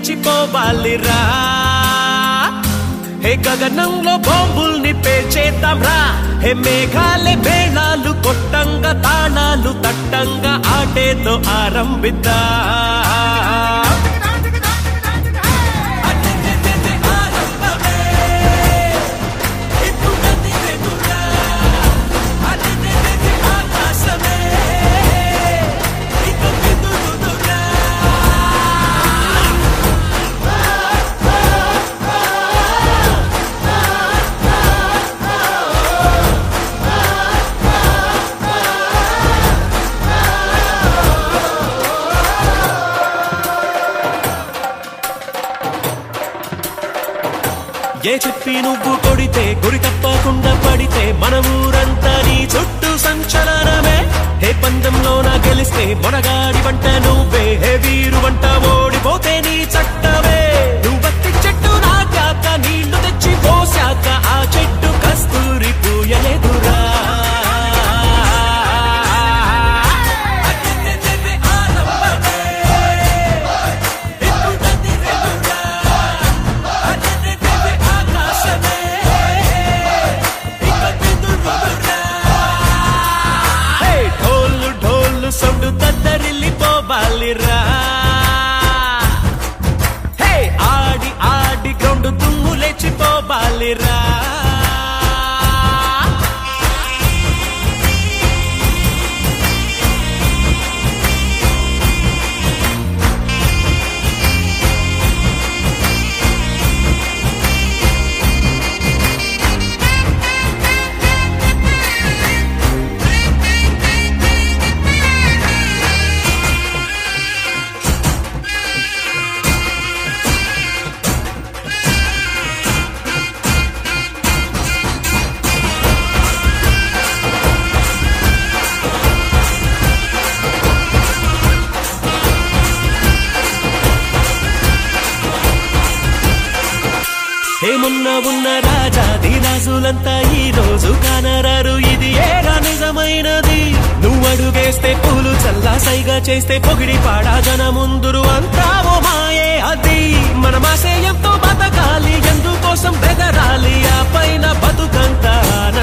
లేచిపోవాలిరా హే గగనంలో బాంబుల్ని పేల్చేద్దాం రా హే మేఘాలే మేళాలు కొట్టంగా తాళాలు తట్టంగా ఆటేదో ఆరంభిద్దా ఏ చెప్పి నువ్వు కొడితే గురి తప్పకుండా పడితే మన ఊరంతా నీ చుట్టూ సంచలనమే హే పందెంలో నా గెలిస్తే మొనగాడి వంట నువ్వే హే వీరు వంట ఓడిపోతే నీ చట్టమే నువ్వత్తి చెట్టు నాటాక నీళ్లు తెచ్చి పోసాక ఆ చెట్టు కస్తూరి పూయలేదురా హే ఢోలు ఢోలు సౌండ్ తద్దరిల్లిపోవాలిరా హే ఆడి ఆడి గ్రౌండ్ దుమ్ము లేచిపోవాలిరా ఏమున్న ఉన్న రాజా దిరాజులంతా ఈ రోజు కానరారు ఇది ఏరా నిజమైనది నువ్వు అడుగేస్తే పూలు చల్లా సైగా చేస్తే పొగిడి పాడా జన ముందురు అంతా ఓ మాయే అది మన మాసేయంతో బతకాలి ఎందుకోసం బెదరాలి ఆ పైన బతుకంతా ఆనందం